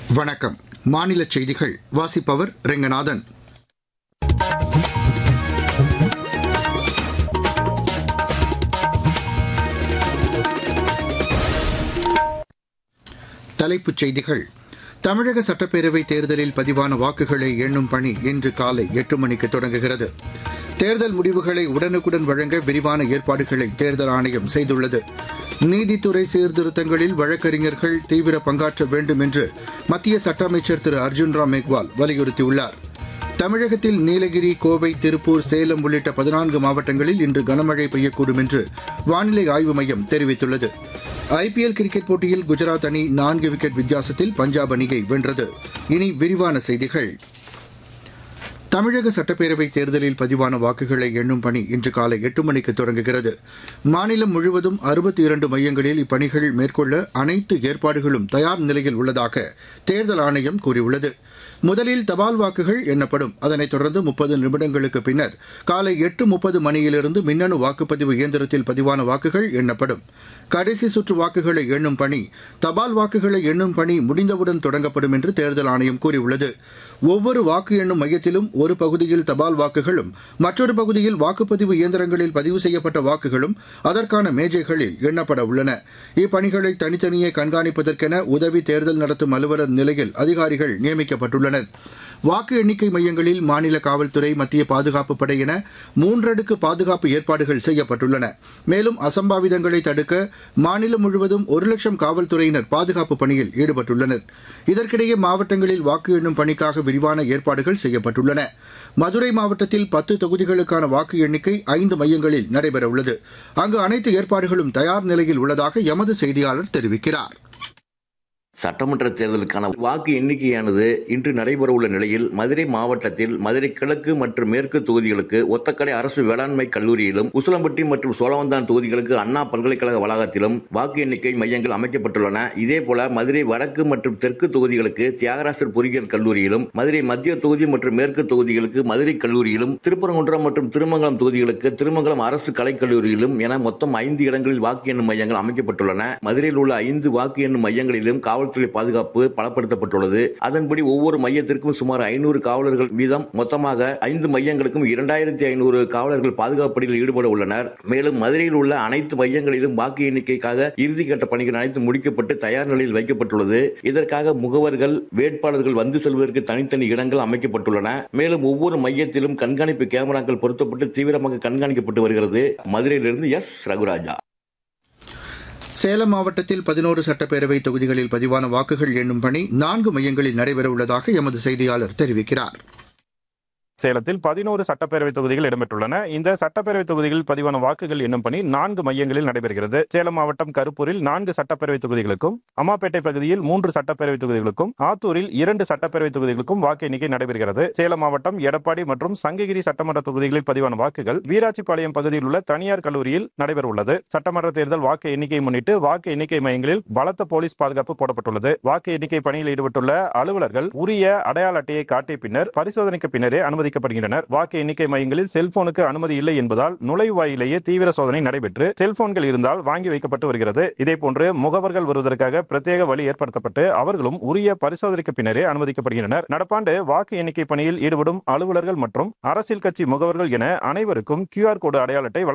வணக்கம் மாநில செய்திகள் வாசிப்பவர் ரெங்கநாதன் தலைப்புச் செய்திகள் தமிழக சட்டப்பேரவை தேர்தலில் பதிவான வாக்குகளை எண்ணும் பணி இன்று காலை எட்டு மணிக்கு தொடங்குகிறது தேர்தல் முடிவுகளை உடனுக்குடன் வழங்க விரிவான ஏற்பாடுகளை தேர்தல் ஆணையம் செய்துள்ளது நீதித்துறை சீர்திருத்தங்களில் வழக்கறிஞர்கள் தீவிர பங்காற்ற வேண்டும் என்று மத்திய சட்ட அமைச்சர் திரு அர்ஜுன் ராம் மேக்வால் வலியுறுத்தியுள்ளார் தமிழகத்தில் நீலகிரி கோவை திருப்பூர் சேலம் உள்ளிட்ட பதினான்கு மாவட்டங்களில் இன்று கனமழை பெய்யக்கூடும் என்று வானிலை ஆய்வு மையம் தெரிவித்துள்ளது ஐபிஎல் கிரிக்கெட் போட்டியில் குஜராத் அணி நான்கு விக்கெட் வித்தியாசத்தில் பஞ்சாப் அணியை வென்றது இனி விரிவான செய்திகள் தமிழக சட்டப்பேரவை தேர்தலில் பதிவான வாக்குகளை எண்ணும் பணி இன்று காலை எட்டு மணிக்கு தொடங்குகிறது மாநிலம் முழுவதும் அறுபத்தி இரண்டு மையங்களில் இப்பணிகள் மேற்கொள்ள அனைத்து ஏற்பாடுகளும் தயார் நிலையில் உள்ளதாக தேர்தல் ஆணையம் கூறியுள்ளது முதலில் தபால் வாக்குகள் எண்ணப்படும் அதனைத் தொடர்ந்து முப்பது நிமிடங்களுக்கு பின்னர் காலை எட்டு முப்பது மணியிலிருந்து மின்னணு வாக்குப்பதிவு இயந்திரத்தில் பதிவான வாக்குகள் எண்ணப்படும் கடைசி சுற்று வாக்குகளை எண்ணும் பணி தபால் வாக்குகளை எண்ணும் பணி முடிந்தவுடன் தொடங்கப்படும் என்று தேர்தல் ஆணையம் கூறியுள்ளது ஒவ்வொரு வாக்கு எண்ணும் மையத்திலும் ஒரு பகுதியில் தபால் வாக்குகளும் மற்றொரு பகுதியில் வாக்குப்பதிவு இயந்திரங்களில் பதிவு செய்யப்பட்ட வாக்குகளும் அதற்கான மேஜைகளில் எண்ணப்பட உள்ளன இப்பணிகளை தனித்தனியே கண்காணிப்பதற்கென உதவி தேர்தல் நடத்தும் அலுவலர் நிலையில் அதிகாரிகள் நியமிக்கப்பட்டுள்ளனர் வாக்கு எண்ணிக்கை மையங்களில் மாநில காவல்துறை மத்திய பாதுகாப்பு படை என மூன்றடுக்கு பாதுகாப்பு ஏற்பாடுகள் செய்யப்பட்டுள்ளன மேலும் அசம்பாவிதங்களை தடுக்க மாநிலம் முழுவதும் ஒரு லட்சம் காவல்துறையினர் பாதுகாப்பு பணியில் ஈடுபட்டுள்ளனர் இதற்கிடையே மாவட்டங்களில் வாக்கு எண்ணும் பணிக்காக விரிவான ஏற்பாடுகள் செய்யப்பட்டுள்ளன மதுரை மாவட்டத்தில் பத்து தொகுதிகளுக்கான வாக்கு எண்ணிக்கை ஐந்து மையங்களில் நடைபெறவுள்ளது அங்கு அனைத்து ஏற்பாடுகளும் தயார் நிலையில் உள்ளதாக எமது செய்தியாளர் தெரிவிக்கிறார் சட்டமன்ற தேர்தலுக்கான வாக்கு எண்ணிக்கையானது இன்று நடைபெறவுள்ள நிலையில் மதுரை மாவட்டத்தில் மதுரை கிழக்கு மற்றும் மேற்கு தொகுதிகளுக்கு ஒத்தக்கடை அரசு வேளாண்மை கல்லூரியிலும் உசிலம்பட்டி மற்றும் சோழவந்தான் தொகுதிகளுக்கு அண்ணா பல்கலைக்கழக வளாகத்திலும் வாக்கு எண்ணிக்கை மையங்கள் அமைக்கப்பட்டுள்ளன இதேபோல மதுரை வடக்கு மற்றும் தெற்கு தொகுதிகளுக்கு தியாகராசர் பொறியியல் கல்லூரியிலும் மதுரை மத்திய தொகுதி மற்றும் மேற்கு தொகுதிகளுக்கு மதுரை கல்லூரியிலும் திருப்பரங்குன்றம் மற்றும் திருமங்கலம் தொகுதிகளுக்கு திருமங்கலம் அரசு கலைக்கல்லூரியிலும் என மொத்தம் ஐந்து இடங்களில் வாக்கு எண்ணும் மையங்கள் அமைக்கப்பட்டுள்ளன மதுரையில் உள்ள ஐந்து வாக்கு எண்ணும் மையங்களிலும் காவல் காவல்துறை பாதுகாப்பு பலப்படுத்தப்பட்டுள்ளது அதன்படி ஒவ்வொரு மையத்திற்கும் சுமார் ஐநூறு காவலர்கள் வீதம் மொத்தமாக ஐந்து மையங்களுக்கும் இரண்டாயிரத்தி ஐநூறு காவலர்கள் பாதுகாப்பு பணியில் ஈடுபட உள்ளனர் மேலும் மதுரையில் உள்ள அனைத்து மையங்களிலும் வாக்கு எண்ணிக்கைக்காக இறுதிக்கட்ட பணிகள் அனைத்து முடிக்கப்பட்டு தயார் நிலையில் வைக்கப்பட்டுள்ளது இதற்காக முகவர்கள் வேட்பாளர்கள் வந்து செல்வதற்கு தனித்தனி இடங்கள் அமைக்கப்பட்டுள்ளன மேலும் ஒவ்வொரு மையத்திலும் கண்காணிப்பு கேமராக்கள் பொருத்தப்பட்டு தீவிரமாக கண்காணிக்கப்பட்டு வருகிறது மதுரையிலிருந்து எஸ் ரகுராஜா சேலம் மாவட்டத்தில் பதினோரு சட்டப்பேரவை தொகுதிகளில் பதிவான வாக்குகள் எண்ணும் பணி நான்கு மையங்களில் நடைபெறவுள்ளதாக எமது செய்தியாளர் தெரிவிக்கிறார் சேலத்தில் பதினோரு சட்டப்பேரவை தொகுதிகள் இடம்பெற்றுள்ளன இந்த சட்டப்பேரவை தொகுதிகளில் பதிவான வாக்குகள் எண்ணும் பணி நான்கு மையங்களில் நடைபெறுகிறது சேலம் மாவட்டம் கருப்பூரில் நான்கு சட்டப்பேரவை தொகுதிகளுக்கும் அம்மாப்பேட்டை பகுதியில் மூன்று சட்டப்பேரவை தொகுதிகளுக்கும் ஆத்தூரில் இரண்டு சட்டப்பேரவை தொகுதிகளுக்கும் வாக்கு எண்ணிக்கை நடைபெறுகிறது சேலம் மாவட்டம் எடப்பாடி மற்றும் சங்ககிரி சட்டமன்ற தொகுதிகளில் பதிவான வாக்குகள் வீராட்சிப்பாளையம் பகுதியில் உள்ள தனியார் கல்லூரியில் நடைபெறவுள்ளது சட்டமன்ற தேர்தல் வாக்கு எண்ணிக்கையை முன்னிட்டு வாக்கு எண்ணிக்கை மையங்களில் பலத்த போலீஸ் பாதுகாப்பு போடப்பட்டுள்ளது வாக்கு எண்ணிக்கை பணியில் ஈடுபட்டுள்ள அலுவலர்கள் உரிய அடையாள அட்டையை காட்டிய பின்னர் பரிசோதனைக்கு பின்னரே அனுமதி அனுமதிக்கப்படுகின்றனர் வாக்கு எண்ணிக்கை மையங்களில் செல்போனுக்கு அனுமதி இல்லை என்பதால் நுழைவாயிலேயே தீவிர சோதனை நடைபெற்று செல்போன்கள் இருந்தால் வாங்கி வைக்கப்பட்டு வருகிறது இதேபோன்று முகவர்கள் வருவதற்காக பிரத்யேக வழி ஏற்படுத்தப்பட்டு அவர்களும் உரிய பரிசோதனைக்கு பின்னரே அனுமதிக்கப்படுகின்றனர் நடப்பாண்டு வாக்கு எண்ணிக்கை பணியில் ஈடுபடும் அலுவலர்கள் மற்றும் அரசியல் கட்சி முகவர்கள் என அனைவருக்கும் கியூஆர் கோடு அடையாள அட்டை